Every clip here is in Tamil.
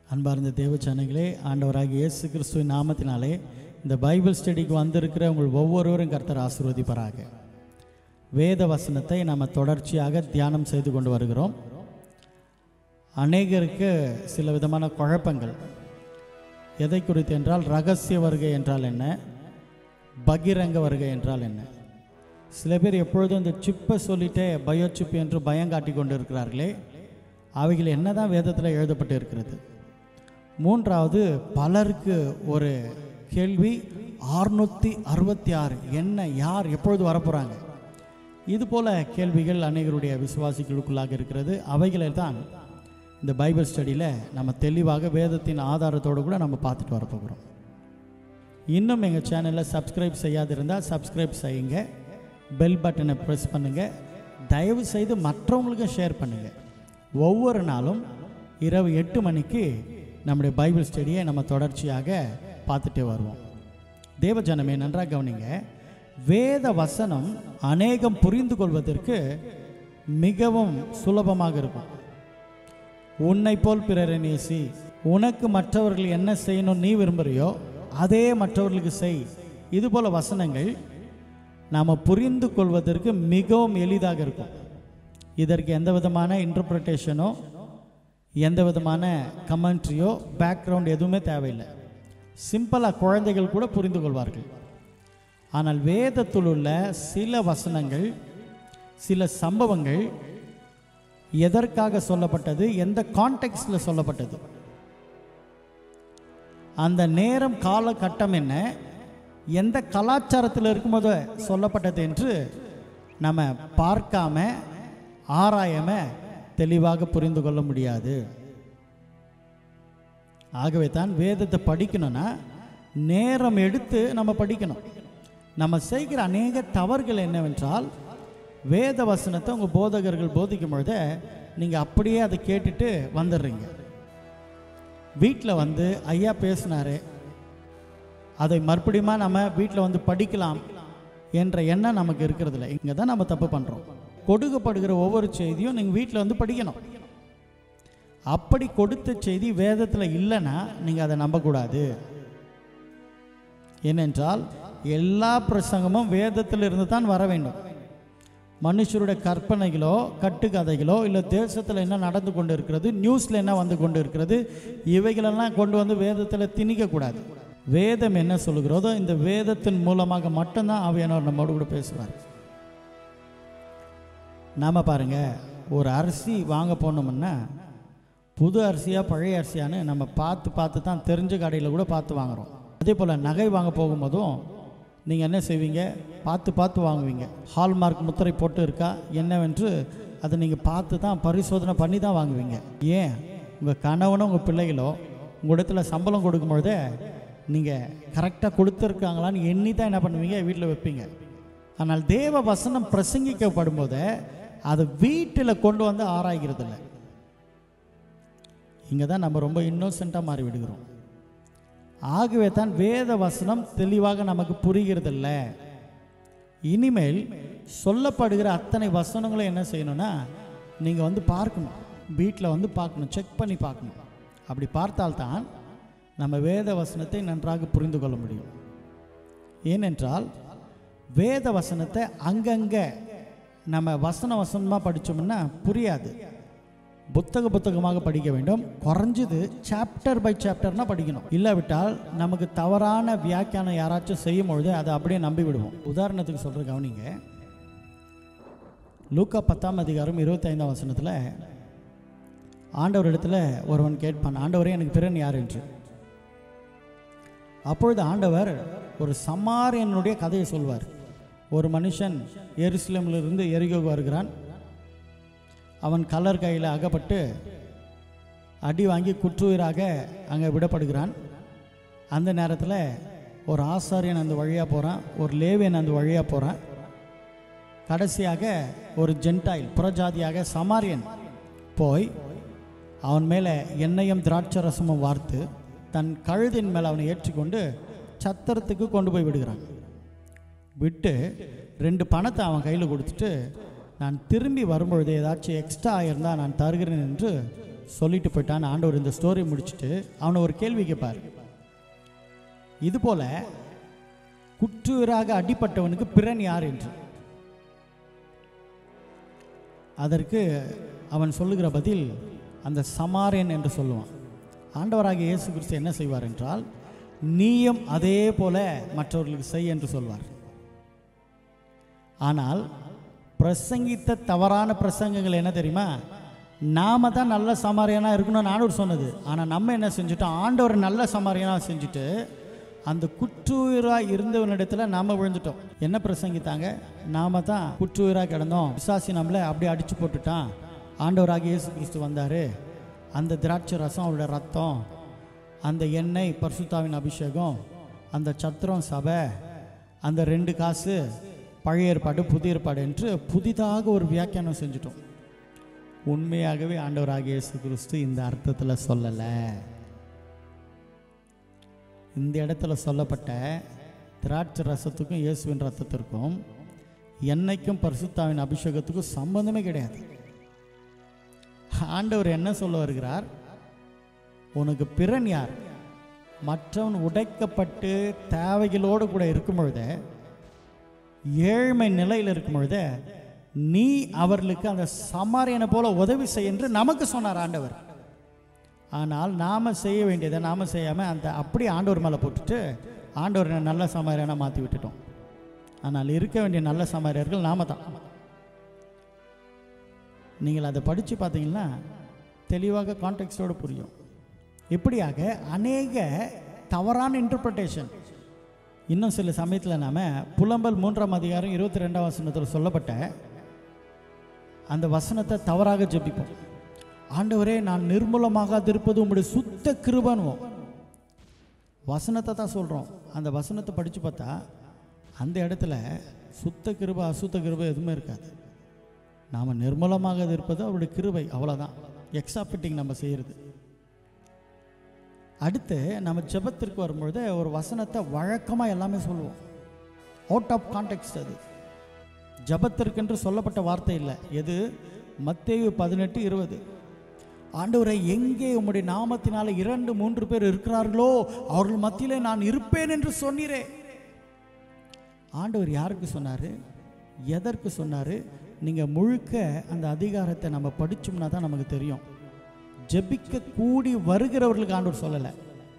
அன்பார்ந்த தேவச்சனங்களே ஆண்டவராகிய இயேசு கிறிஸ்துவின் நாமத்தினாலே இந்த பைபிள் ஸ்டடிக்கு வந்திருக்கிற உங்கள் ஒவ்வொருவரும் கர்த்தர் ஆசீர்வதிப்பாராக வேத வசனத்தை நாம் தொடர்ச்சியாக தியானம் செய்து கொண்டு வருகிறோம் அநேகருக்கு சில விதமான குழப்பங்கள் எதை குறித்து என்றால் ரகசிய வருகை என்றால் என்ன பகிரங்க வருகை என்றால் என்ன சில பேர் எப்பொழுதும் இந்த சிப்பை சொல்லிட்டே பயோ சிப் என்று பயம் காட்டி கொண்டு இருக்கிறார்களே அவைகள் என்னதான் வேதத்தில் எழுதப்பட்டு இருக்கிறது மூன்றாவது பலருக்கு ஒரு கேள்வி அறுநூற்றி அறுபத்தி ஆறு என்ன யார் எப்பொழுது வரப்போகிறாங்க இது போல கேள்விகள் அநேகருடைய விசுவாசிகளுக்குள்ளாக இருக்கிறது அவைகளை தான் இந்த பைபிள் ஸ்டடியில் நம்ம தெளிவாக வேதத்தின் ஆதாரத்தோடு கூட நம்ம பார்த்துட்டு வரப்போகிறோம் இன்னும் எங்கள் சேனலில் சப்ஸ்கிரைப் செய்யாதிருந்தால் சப்ஸ்கிரைப் செய்யுங்க பெல் பட்டனை ப்ரெஸ் பண்ணுங்கள் தயவு செய்து மற்றவங்களுக்கும் ஷேர் பண்ணுங்கள் ஒவ்வொரு நாளும் இரவு எட்டு மணிக்கு நம்முடைய பைபிள் ஸ்டடியை நம்ம தொடர்ச்சியாக பார்த்துட்டே வருவோம் தேவஜனமே நன்றாக கவனிங்க வேத வசனம் அநேகம் புரிந்து கொள்வதற்கு மிகவும் சுலபமாக இருக்கும் உன்னை போல் பிறரை நேசி உனக்கு மற்றவர்கள் என்ன செய்யணும் நீ விரும்புறியோ அதே மற்றவர்களுக்கு செய் இது போல வசனங்கள் நாம் புரிந்து கொள்வதற்கு மிகவும் எளிதாக இருக்கும் இதற்கு எந்த விதமான இன்டர்பிரிட்டேஷனோ எந்த விதமான கமெண்ட்ரியோ பேக்ரவுண்ட் எதுவுமே தேவையில்லை சிம்பிளாக குழந்தைகள் கூட புரிந்து கொள்வார்கள் ஆனால் வேதத்தில் உள்ள சில வசனங்கள் சில சம்பவங்கள் எதற்காக சொல்லப்பட்டது எந்த கான்டெக்ட்ல சொல்லப்பட்டது அந்த நேரம் காலகட்டம் என்ன எந்த கலாச்சாரத்தில் இருக்கும்போது சொல்லப்பட்டது என்று நம்ம பார்க்காம ஆராயாம தெளிவாக புரிந்து கொள்ள முடியாது ஆகவே தான் வேதத்தை படிக்கணும்னா நேரம் எடுத்து நம்ம படிக்கணும் நம்ம செய்கிற அநேக தவறுகள் என்னவென்றால் வேத வசனத்தை உங்கள் போதகர்கள் போதிக்கும் பொழுது நீங்கள் அப்படியே அதை கேட்டுட்டு வந்துடுறீங்க வீட்டில் வந்து ஐயா பேசினாரு அதை மறுபடியுமா நம்ம வீட்டில் வந்து படிக்கலாம் என்ற எண்ணம் நமக்கு இருக்கிறதில்ல இங்கே தான் நம்ம தப்பு பண்ணுறோம் கொடுக்கப்படுகிற ஒவ்வொரு செய்தியும் நீங்கள் வீட்டில் வந்து படிக்கணும் அப்படி கொடுத்த செய்தி வேதத்தில் இல்லைன்னா நீங்கள் அதை நம்பக்கூடாது ஏனென்றால் எல்லா பிரசங்கமும் வேதத்தில் இருந்து தான் வர வேண்டும் மனுஷருடைய கற்பனைகளோ கட்டுக்கதைகளோ இல்லை தேசத்தில் என்ன நடந்து கொண்டு இருக்கிறது நியூஸில் என்ன வந்து கொண்டு இருக்கிறது இவைகளெல்லாம் கொண்டு வந்து வேதத்தில் திணிக்கக்கூடாது வேதம் என்ன சொல்லுகிறதோ இந்த வேதத்தின் மூலமாக மட்டும்தான் ஆவியானவர் நம்மோடு கூட பேசுவார் நாம் பாருங்க ஒரு அரிசி வாங்க போனோம்னா புது அரிசியா பழைய அரிசியான்னு நம்ம பார்த்து பார்த்து தான் தெரிஞ்ச கடையில் கூட பார்த்து வாங்குறோம் அதே போல் நகை வாங்க போகும்போதும் நீங்கள் என்ன செய்வீங்க பார்த்து பார்த்து வாங்குவீங்க ஹால்மார்க் முத்திரை போட்டு இருக்கா என்னவென்று அதை நீங்கள் பார்த்து தான் பரிசோதனை பண்ணி தான் வாங்குவீங்க ஏன் உங்கள் கணவனோ உங்கள் பிள்ளைகளோ உங்கள் இடத்துல சம்பளம் கொடுக்கும்பொழுதே நீங்கள் கரெக்டாக கொடுத்துருக்காங்களான்னு எண்ணி தான் என்ன பண்ணுவீங்க வீட்டில் வைப்பீங்க ஆனால் தேவ வசனம் பிரசங்கிக்கப்படும் போது அதை வீட்டில் கொண்டு வந்து ஆராய்கிறது இல்லை இங்கே தான் நம்ம ரொம்ப இன்னோசென்ட்டாக மாறி விடுகிறோம் ஆகவே தான் வேத வசனம் தெளிவாக நமக்கு புரிகிறதில்ல இனிமேல் சொல்லப்படுகிற அத்தனை வசனங்களும் என்ன செய்யணும்னா நீங்கள் வந்து பார்க்கணும் வீட்டில் வந்து பார்க்கணும் செக் பண்ணி பார்க்கணும் அப்படி பார்த்தால்தான் நம்ம வேத வசனத்தை நன்றாக புரிந்து கொள்ள முடியும் ஏனென்றால் வேத வசனத்தை அங்கங்கே நம்ம வசன வசனமாக படித்தோம்னா புரியாது புத்தக புத்தகமாக படிக்க வேண்டும் குறைஞ்சது சாப்டர் பை சாப்டர்னா படிக்கணும் இல்லாவிட்டால் நமக்கு தவறான வியாக்கியானம் யாராச்சும் செய்யும் பொழுது அதை அப்படியே நம்பி விடுவோம் உதாரணத்துக்கு சொல்கிற கவனிங்க லூக்கா பத்தாம் அதிகாரம் இருபத்தைந்தாம் வசனத்தில் ஆண்டவர் இடத்துல ஒருவன் கேட்பான் ஆண்டவரே எனக்கு பிறன் யார் என்று அப்பொழுது ஆண்டவர் ஒரு சமாரியனுடைய கதையை சொல்வார் ஒரு மனுஷன் எருசலேமிலிருந்து எரிகோ வருகிறான் அவன் கலர் கையில் அகப்பட்டு அடி வாங்கி குற்றுயிராக அங்கே விடப்படுகிறான் அந்த நேரத்தில் ஒரு ஆசாரியன் அந்த வழியாக போகிறான் ஒரு லேவியன் அந்த வழியாக போகிறான் கடைசியாக ஒரு ஜென்டாயில் புறஜாதியாக சமாரியன் போய் அவன் மேலே எண்ணெயும் திராட்சை ரசமும் வார்த்து தன் கழுதின் மேலே அவனை ஏற்றிக்கொண்டு சத்திரத்துக்கு கொண்டு போய் விடுகிறான் விட்டு ரெண்டு பணத்தை அவன் கையில் கொடுத்துட்டு நான் திரும்பி வரும்பொழுது ஏதாச்சும் எக்ஸ்ட்ரா ஆயிருந்தால் நான் தருகிறேன் என்று சொல்லிட்டு போயிட்டான்னு ஆண்டவர் இந்த ஸ்டோரி முடிச்சுட்டு அவனை ஒரு கேள்வி கேட்பார் இது போல குற்றுயிராக அடிப்பட்டவனுக்கு பிறன் யார் என்று அதற்கு அவன் சொல்லுகிற பதில் அந்த சமாரியன் என்று சொல்லுவான் ஆண்டவராகிய இயேசு கிறிஸ்து என்ன செய்வார் என்றால் நீயும் அதே போல மற்றவர்களுக்கு செய் என்று சொல்வார் ஆனால் பிரசங்கித்த தவறான பிரசங்கங்கள் என்ன தெரியுமா நாம தான் நல்ல சமாரியனாக இருக்கணும்னு ஆண்டவர் சொன்னது ஆனால் நம்ம என்ன செஞ்சுட்டோம் ஆண்டவர் நல்ல சமாரியனாக செஞ்சுட்டு அந்த குற்றுயிராக இருந்தவனிடத்தில் நாம் விழுந்துட்டோம் என்ன பிரசங்கித்தாங்க நாம தான் குற்றுயிராக கிடந்தோம் விசாசி நம்மளை அப்படியே அடிச்சு போட்டுட்டான் ஆண்டவராக இயேசு கிறிஸ்து வந்தார் அந்த திராட்சை ரசம் அவருடைய ரத்தம் அந்த எண்ணெய் பரிசுத்தாவின் அபிஷேகம் அந்த சத்திரம் சபை அந்த ரெண்டு காசு பழைய ஏற்பாடு புதிய ஏற்பாடு என்று புதிதாக ஒரு வியாக்கியானம் செஞ்சுட்டோம் உண்மையாகவே ஆண்டவராகிய இயேசு கிறிஸ்து இந்த அர்த்தத்தில் சொல்லலை இந்த இடத்துல சொல்லப்பட்ட திராட்சை ரசத்துக்கும் இயேசுவின் ரத்தத்திற்கும் எண்ணெய்க்கும் பரிசுத்தாவின் அபிஷேகத்துக்கும் சம்பந்தமே கிடையாது ஆண்டவர் என்ன சொல்ல வருகிறார் உனக்கு பிறன் யார் மற்றவன் உடைக்கப்பட்டு தேவைகளோடு கூட இருக்கும் பொழுது ஏழ்மை நிலையில் இருக்கும் பொழுது நீ அவர்களுக்கு அந்த சமாரியனை போல உதவி செய் என்று நமக்கு சொன்னார் ஆண்டவர் ஆனால் நாம் செய்ய வேண்டியதை நாம் செய்யாமல் அந்த அப்படியே ஆண்டவர் மேலே போட்டுட்டு ஆண்டவர் நல்ல சமாரியனாக மாற்றி விட்டுட்டோம் ஆனால் இருக்க வேண்டிய நல்ல சமாரியர்கள் நாம தான் நீங்கள் அதை படித்து பார்த்தீங்கன்னா தெளிவாக கான்டெக்ட்டோடு புரியும் இப்படியாக அநேக தவறான இன்டர்பிரட்டேஷன் இன்னும் சில சமயத்தில் நாம் புலம்பல் மூன்றாம் அதிகாரம் இருபத்தி ரெண்டாம் வசனத்தில் சொல்லப்பட்ட அந்த வசனத்தை தவறாக ஜெபிப்போம் ஆண்டவரே நான் நிர்மூலமாக இருப்பது உங்களுடைய சுத்த கிருபனுவோம் வசனத்தை தான் சொல்கிறோம் அந்த வசனத்தை படித்து பார்த்தா அந்த இடத்துல சுத்த கிருபை அசுத்த கிருபை எதுவுமே இருக்காது நாம் நிர்மூலமாக இருப்பது அவருடைய கிருபை அவ்வளோதான் எக்ஸ்ட்ரா ஃபிட்டிங் நம்ம செய்கிறது அடுத்து நம்ம ஜெபத்திற்கு வரும்பொழுது ஒரு வசனத்தை வழக்கமாக எல்லாமே சொல்லுவோம் அவுட் ஆஃப் கான்டெக்ட் அது ஜபத்திற்கென்று சொல்லப்பட்ட வார்த்தை இல்லை எது மத்தேயு பதினெட்டு இருபது ஆண்டவரை எங்கே உம்முடைய நாமத்தினால இரண்டு மூன்று பேர் இருக்கிறார்களோ அவர்கள் மத்தியிலே நான் இருப்பேன் என்று சொன்னீரே ஆண்டவர் யாருக்கு சொன்னார் எதற்கு சொன்னார் நீங்கள் முழுக்க அந்த அதிகாரத்தை நம்ம படித்தோம்னா தான் நமக்கு தெரியும் ஜெபிக்க கூடி வருகிறவர்களுக்கு ஆண்டவர் சொல்லலை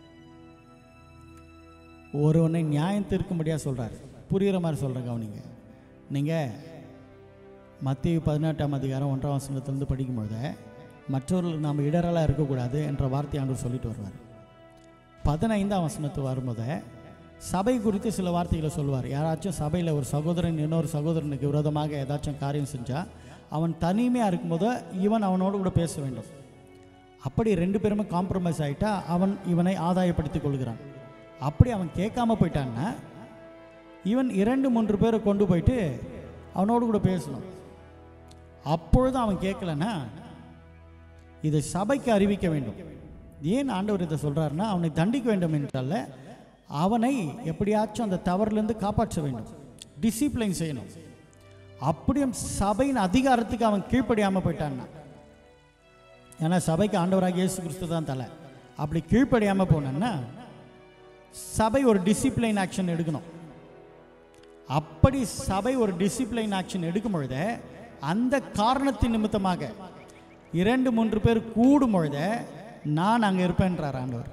ஒருவனை நியாயம் தீர்க்கும்படியாக சொல்கிறார் புரிகிற மாதிரி சொல்கிறேன் கவனிங்க நீங்கள் மத்திய பதினெட்டாம் அதிகாரம் ஒன்றாம் வசனத்திலிருந்து படிக்கும்பொழுது மற்றவர்களுக்கு நாம் இடரலாக இருக்கக்கூடாது என்ற வார்த்தை ஆண்டவர் சொல்லிட்டு வருவார் பதினைந்தாம் வசனத்து வரும்போது சபை குறித்து சில வார்த்தைகளை சொல்லுவார் யாராச்சும் சபையில் ஒரு சகோதரன் இன்னொரு சகோதரனுக்கு விரோதமாக ஏதாச்சும் காரியம் செஞ்சால் அவன் தனிமையாக இருக்கும்போது இவன் அவனோடு கூட பேச வேண்டும் அப்படி ரெண்டு பேருமே காம்ப்ரமைஸ் ஆகிட்டா அவன் இவனை ஆதாயப்படுத்திக் கொள்கிறான் அப்படி அவன் கேட்காம போயிட்டான்னா இவன் இரண்டு மூன்று பேரை கொண்டு போயிட்டு அவனோடு கூட பேசணும் அப்பொழுது அவன் கேட்கலன்னா இதை சபைக்கு அறிவிக்க வேண்டும் ஏன் ஆண்டவர் இதை சொல்றாருன்னா அவனை தண்டிக்க வேண்டும் என்றல்ல அவனை எப்படியாச்சும் அந்த தவறிலிருந்து காப்பாற்ற வேண்டும் டிசிப்ளின் செய்யணும் அப்படியும் சபையின் அதிகாரத்துக்கு அவன் கீழ்ப்படியாமல் போயிட்டான்னா ஏன்னா சபைக்கு ஆண்டவராக இயேசு கிறிஸ்து தான் தலை அப்படி கீழ்ப்படியாமல் போனேன்னா சபை ஒரு டிசிப்ளின் ஆக்ஷன் எடுக்கணும் அப்படி சபை ஒரு டிசிப்ளின் ஆக்ஷன் எடுக்கும் பொழுது அந்த காரணத்தின் நிமித்தமாக இரண்டு மூன்று பேர் கூடும் பொழுது நான் அங்கே இருப்பேன்றார் ஆண்டவர்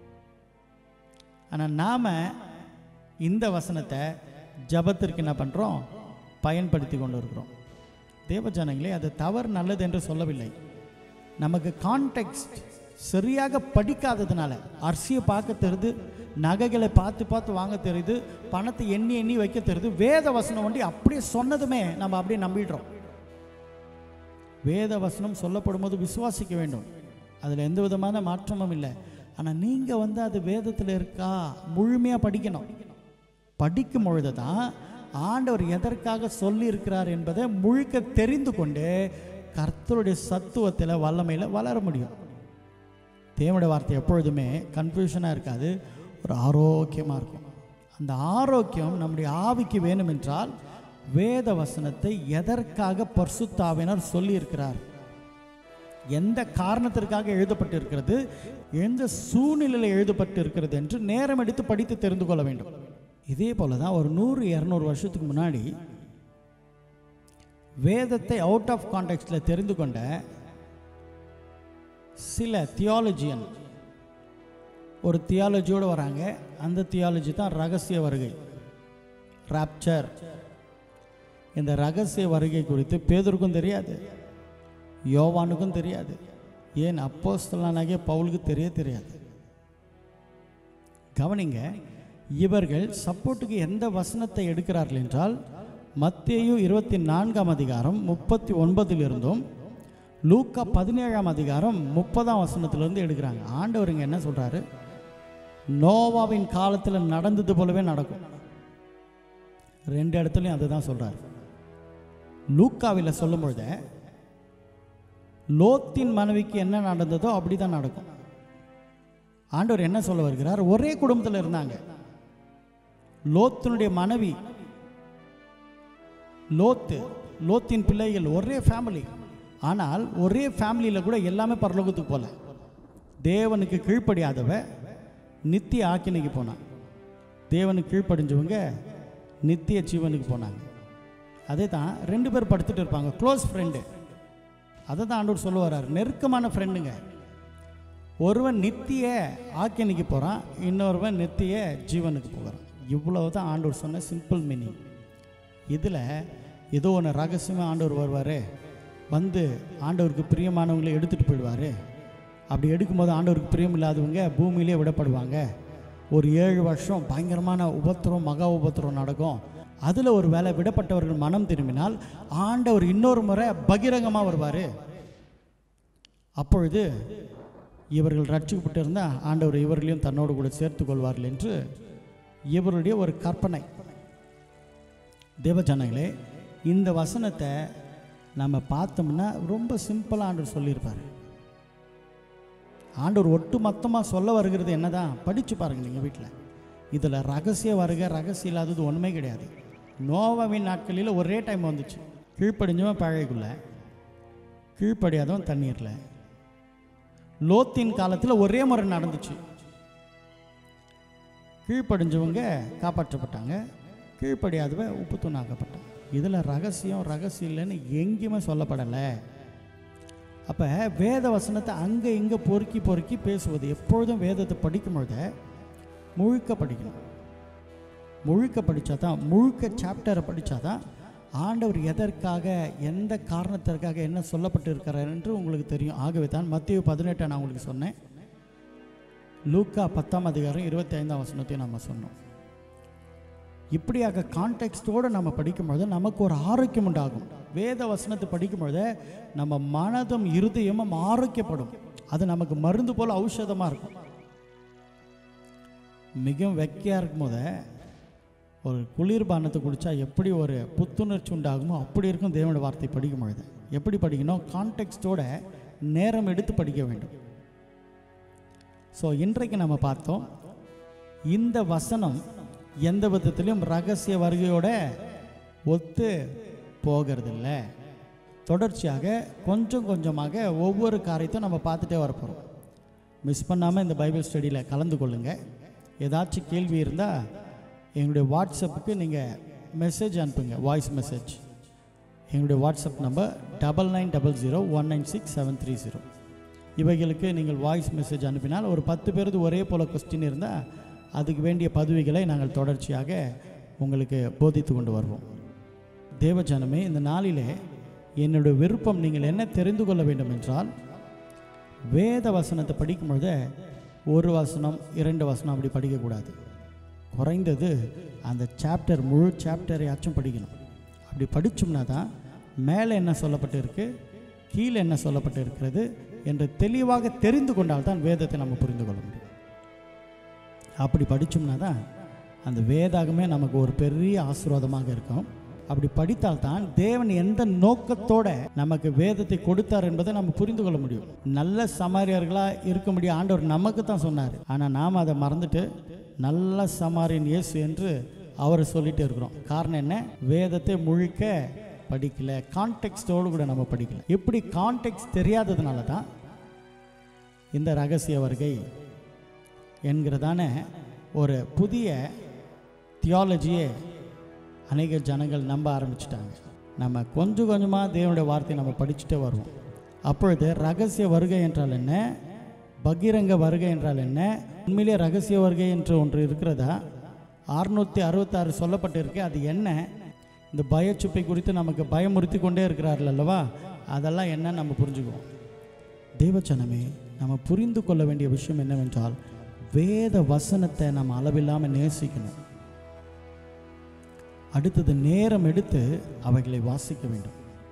ஆனால் நாம் இந்த வசனத்தை ஜபத்திற்கு என்ன பண்ணுறோம் பயன்படுத்தி கொண்டு இருக்கிறோம் தேவஜனங்களே அது தவறு நல்லது என்று சொல்லவில்லை நமக்கு கான்டெக்ஸ்ட் சரியாக படிக்காததுனால அரிசியை பார்க்க தெரியுது நகைகளை பார்த்து பார்த்து வாங்க தெரியுது பணத்தை எண்ணி எண்ணி வைக்க தெரியுது வேத வசனம் ஒண்டி அப்படியே சொன்னதுமே நம்ம அப்படியே நம்பிடுறோம் வேத வசனம் சொல்லப்படும் போது விசுவாசிக்க வேண்டும் அதில் எந்த விதமான மாற்றமும் இல்லை ஆனால் நீங்கள் வந்து அது வேதத்தில் இருக்கா முழுமையாக படிக்கணும் படிக்கும் பொழுது தான் ஆண்டவர் எதற்காக சொல்லி இருக்கிறார் என்பதை முழுக்க தெரிந்து கொண்டு கர்த்தருடைய சத்துவத்தில் வல்லமையில் வளர முடியும் தேவனுடைய வார்த்தை எப்பொழுதுமே கன்ஃபியூஷனாக இருக்காது ஒரு ஆரோக்கியமாக இருக்கும் அந்த ஆரோக்கியம் நம்முடைய ஆவிக்கு வேணும் என்றால் வேத வசனத்தை எதற்காக பர்சுத்தாவினர் சொல்லியிருக்கிறார் எந்த காரணத்திற்காக எழுதப்பட்டிருக்கிறது எந்த சூழ்நிலையில் எழுதப்பட்டிருக்கிறது என்று நேரம் எடுத்து படித்து தெரிந்து கொள்ள வேண்டும் இதே போல தான் ஒரு நூறு இரநூறு வருஷத்துக்கு முன்னாடி வேதத்தை அவுட் ஆஃப் கான்டெக்ட்ல தெரிந்து கொண்ட சில தியாலஜியன் ஒரு தியாலஜியோடு வராங்க அந்த தியாலஜி தான் ரகசிய வருகை ராப்சர் இந்த ரகசிய வருகை குறித்து பேதருக்கும் தெரியாது யோவானுக்கும் தெரியாது ஏன் அப்போஸ்தலனாகிய பவுலுக்கு தெரிய தெரியாது கவனிங்க இவர்கள் சப்போர்ட்டுக்கு எந்த வசனத்தை எடுக்கிறார்கள் என்றால் மத்தேயு இருபத்தி நான்காம் அதிகாரம் முப்பத்தி ஒன்பதிலிருந்தும் லூக்கா பதினேழாம் அதிகாரம் முப்பதாம் வசனத்திலிருந்து எடுக்கிறாங்க ஆண்டவருங்க என்ன சொல்றாரு நோவாவின் காலத்தில் நடந்தது போலவே நடக்கும் ரெண்டு இடத்துலையும் அதுதான் சொல்றாரு லூக்காவில் சொல்லும் பொழுது லோத்தின் மனைவிக்கு என்ன நடந்ததோ அப்படிதான் நடக்கும் ஆண்டவர் என்ன சொல்ல வருகிறார் ஒரே குடும்பத்தில் இருந்தாங்க லோத்தினுடைய மனைவி லோத்து லோத்தின் பிள்ளைகள் ஒரே ஃபேமிலி ஆனால் ஒரே ஃபேமிலியில் கூட எல்லாமே பரலோகத்துக்கு போல தேவனுக்கு கீழ்ப்படியாதவ நித்திய ஆக்கினைக்கு போனான் தேவனுக்கு கீழ்ப்படிஞ்சவங்க நித்திய ஜீவனுக்கு போனாங்க அதே தான் ரெண்டு பேர் படுத்துட்டு இருப்பாங்க க்ளோஸ் ஃப்ரெண்டு அதை தான் ஆண்டவர் சொல்ல வர்றார் நெருக்கமான ஃப்ரெண்டுங்க ஒருவன் நித்திய ஆக்கினைக்கு போகிறான் இன்னொருவன் நித்திய ஜீவனுக்கு போகிறான் இவ்வளவு தான் ஆண்டவர் சொன்ன சிம்பிள் மீனிங் இதில் ஏதோ ஒன்று ரகசியமாக ஆண்டவர் வருவார் வந்து ஆண்டவருக்கு பிரியமானவங்களை எடுத்துகிட்டு போயிடுவார் அப்படி எடுக்கும்போது ஆண்டவருக்கு பிரியம் இல்லாதவங்க பூமியிலே விடப்படுவாங்க ஒரு ஏழு வருஷம் பயங்கரமான உபத்திரம் மகா உபத்திரம் நடக்கும் அதில் ஒரு வேலை விடப்பட்டவர்கள் மனம் திரும்பினால் ஆண்டவர் இன்னொரு முறை பகிரங்கமாக வருவார் அப்பொழுது இவர்கள் ரட்சிக்கப்பட்டு இருந்தால் ஆண்டவர் இவர்களையும் தன்னோடு கூட சேர்த்து கொள்வார்கள் என்று இவருடைய ஒரு கற்பனை தேவஜனங்களே இந்த வசனத்தை நம்ம பார்த்தோம்னா ரொம்ப சிம்பிளாக ஆண்டவர் சொல்லியிருப்பார் ஆண்டவர் ஒட்டு மொத்தமாக சொல்ல வருகிறது என்னதான் படித்து பாருங்க நீங்கள் வீட்டில் இதில் ரகசிய வருக ரகசியம் இல்லாதது ஒன்றுமே கிடையாது நோவாவின் நாட்களில் ஒரே டைம் வந்துச்சு கீழ்ப்படிஞ்சவன் பழையக்குள்ள கீழ்ப்படியாதவன் தண்ணீரில் லோத்தின் காலத்தில் ஒரே முறை நடந்துச்சு கீழ்ப்படிஞ்சவங்க காப்பாற்றப்பட்டாங்க கீழ்ப்படியாதவ உப்பு தூணாக்கப்பட்டாங்க இதில் ரகசியம் ரகசியம் இல்லைன்னு எங்கேயுமே சொல்லப்படலை அப்போ வேத வசனத்தை அங்கே இங்கே பொறுக்கி பொறுக்கி பேசுவது எப்பொழுதும் வேதத்தை படிக்கும் பொழுது முழுக்க படிக்கணும் முழுக்க படித்தா தான் முழுக்க சாப்டரை படித்தா தான் ஆண்டவர் எதற்காக எந்த காரணத்திற்காக என்ன சொல்லப்பட்டு இருக்கிறார் என்று உங்களுக்கு தெரியும் ஆகவே தான் மத்திய பதினெட்டை நான் உங்களுக்கு சொன்னேன் லூக்கா பத்தாம் அதிகாரம் இருபத்தி ஐந்தாம் வசனத்தையும் நம்ம சொன்னோம் இப்படியாக கான்டெக்ஸ்டோடு நம்ம படிக்கும்பொழுது நமக்கு ஒரு ஆரோக்கியம் உண்டாகும் வேத வசனத்தை படிக்கும்பொழுது நம்ம மனதும் இருதயமும் ஆரோக்கியப்படும் அது நமக்கு மருந்து போல் ஔஷதமாக இருக்கும் மிகவும் வெக்கையாக இருக்கும் போது ஒரு குளிர்பானத்தை குடித்தா எப்படி ஒரு புத்துணர்ச்சி உண்டாகுமோ அப்படி இருக்கும் தேவனுடைய வார்த்தை படிக்கும் பொழுது எப்படி படிக்கணும் கான்டெக்ஸ்டோட நேரம் எடுத்து படிக்க வேண்டும் ஸோ இன்றைக்கு நம்ம பார்த்தோம் இந்த வசனம் எந்த விதத்திலையும் ரகசிய வருகையோட ஒத்து போகிறதில்ல தொடர்ச்சியாக கொஞ்சம் கொஞ்சமாக ஒவ்வொரு காரியத்தையும் நம்ம பார்த்துட்டே வரப்போகிறோம் மிஸ் பண்ணாமல் இந்த பைபிள் ஸ்டடியில் கலந்து கொள்ளுங்கள் ஏதாச்சும் கேள்வி இருந்தால் எங்களுடைய வாட்ஸ்அப்புக்கு நீங்கள் மெசேஜ் அனுப்புங்க வாய்ஸ் மெசேஜ் எங்களுடைய WhatsApp number double nine double zero one nine six seven three zero இவைகளுக்கு நீங்கள் வாய்ஸ் மெசேஜ் அனுப்பினால் ஒரு பத்து பேருக்கு ஒரே போல் கொஸ்டின் இருந்தால் அதுக்கு வேண்டிய பதவிகளை நாங்கள் தொடர்ச்சியாக உங்களுக்கு போதித்து கொண்டு வருவோம் தேவஜனமே இந்த நாளிலே என்னுடைய விருப்பம் நீங்கள் என்ன தெரிந்து கொள்ள வேண்டும் என்றால் வேத வசனத்தை படிக்கும் பொழுது ஒரு வசனம் இரண்டு வசனம் அப்படி படிக்கக்கூடாது குறைந்தது அந்த சாப்டர் முழு சாப்டரையாச்சும் படிக்கணும் அப்படி படித்தோம்னா தான் மேலே என்ன சொல்லப்பட்டு இருக்கு கீழே என்ன சொல்லப்பட்டு இருக்கிறது என்று தெளிவாக தெரிந்து கொண்டால் தான் வேதத்தை நம்ம புரிந்து கொள்ள முடியும் அப்படி படித்தோம்னா தான் அந்த வேதாகமே நமக்கு ஒரு பெரிய ஆசீர்வாதமாக இருக்கும் அப்படி படித்தால்தான் தேவன் எந்த நோக்கத்தோட நமக்கு வேதத்தை கொடுத்தார் என்பதை நம்ம புரிந்து கொள்ள முடியும் நல்ல சமாரியர்களாக இருக்க முடியும் ஆண்டவர் நமக்கு தான் சொன்னார் ஆனால் நாம் அதை மறந்துட்டு நல்ல சமாரியன் இயேசு என்று அவர் சொல்லிட்டு இருக்கிறோம் காரணம் என்ன வேதத்தை முழுக்க படிக்கல கான்டெக்ஸ்டோடு கூட நம்ம படிக்கல எப்படி கான்டெக்ஸ்ட் தெரியாததுனால தான் இந்த ரகசிய வருகை என்கிறதான ஒரு புதிய தியாலஜியே அநேக ஜனங்கள் நம்ப ஆரம்பிச்சிட்டாங்க நம்ம கொஞ்சம் கொஞ்சமாக தேவனுடைய வார்த்தையை நம்ம படிச்சுட்டே வருவோம் அப்பொழுது ரகசிய வருகை என்றால் என்ன பகிரங்க வருகை என்றால் என்ன உண்மையிலே ரகசிய வருகை என்று ஒன்று இருக்கிறதா அறுநூற்றி அறுபத்தாறு சொல்லப்பட்டிருக்கு அது என்ன இந்த பயச்சுப்பை குறித்து நமக்கு பயமுறுத்தி கொண்டே இருக்கிறார்கள் அல்லவா அதெல்லாம் என்ன நம்ம புரிஞ்சுக்குவோம் தேவச்சனமே நம்ம புரிந்து கொள்ள வேண்டிய விஷயம் என்னவென்றால் வேத வசனத்தை நம்ம அளவில்லாமல் நேசிக்கணும் அடுத்தது நேரம் எடுத்து அவைகளை வாசிக்க வேண்டும்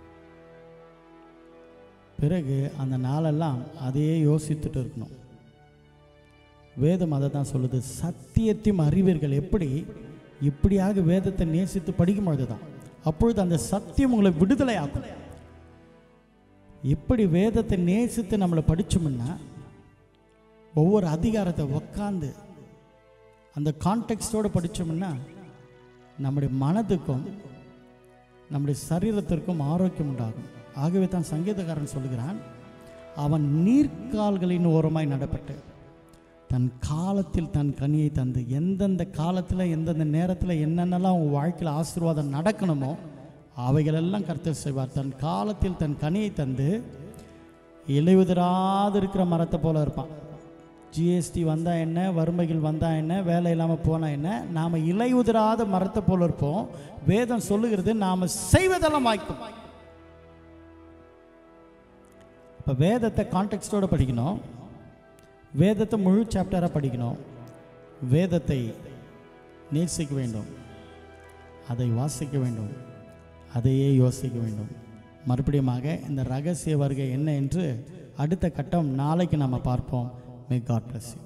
பிறகு அந்த நாளெல்லாம் அதையே யோசித்துட்டு இருக்கணும் வேதம் அதை தான் சொல்லுது சத்தியத்தையும் அறிவீர்கள் எப்படி இப்படியாக வேதத்தை நேசித்து படிக்கும் பொழுது தான் அப்பொழுது அந்த சத்தியம் உங்களை விடுதலை ஆகும் இப்படி வேதத்தை நேசித்து நம்மளை படிச்சோம்னா ஒவ்வொரு அதிகாரத்தை உக்காந்து அந்த கான்டெக்ஸ்டோடு படித்தோம்னா நம்முடைய மனதுக்கும் நம்முடைய சரீரத்திற்கும் ஆரோக்கியம் உண்டாகும் ஆகவே தான் சங்கீதக்காரன் சொல்லுகிறான் அவன் நீர்க்கால்களின் ஓரமாய் நடப்பட்டு தன் காலத்தில் தன் கனியை தந்து எந்தெந்த காலத்தில் எந்தெந்த நேரத்தில் என்னென்னலாம் உங்கள் வாழ்க்கையில் ஆசீர்வாதம் நடக்கணுமோ அவைகளெல்லாம் கர்த்தர் செய்வார் தன் காலத்தில் தன் கனியை தந்து இலையுதிராது இருக்கிற மரத்தை போல இருப்பான் ஜிஎஸ்டி வந்தால் என்ன வறுமைகள் வந்தால் என்ன வேலை இல்லாமல் போனால் என்ன நாம் இலையுதிராத மரத்தை போல இருப்போம் வேதம் சொல்லுகிறது நாம் செய்வதெல்லாம் வாய்க்கும் இப்போ வேதத்தை கான்டெக்ஸ்டோடு படிக்கணும் வேதத்தை முழு சாப்டராக படிக்கணும் வேதத்தை நேசிக்க வேண்டும் அதை வாசிக்க வேண்டும் அதையே யோசிக்க வேண்டும் மறுபடியுமாக இந்த ரகசிய வருகை என்ன என்று அடுத்த கட்டம் நாளைக்கு நம்ம பார்ப்போம் மே காட் bless you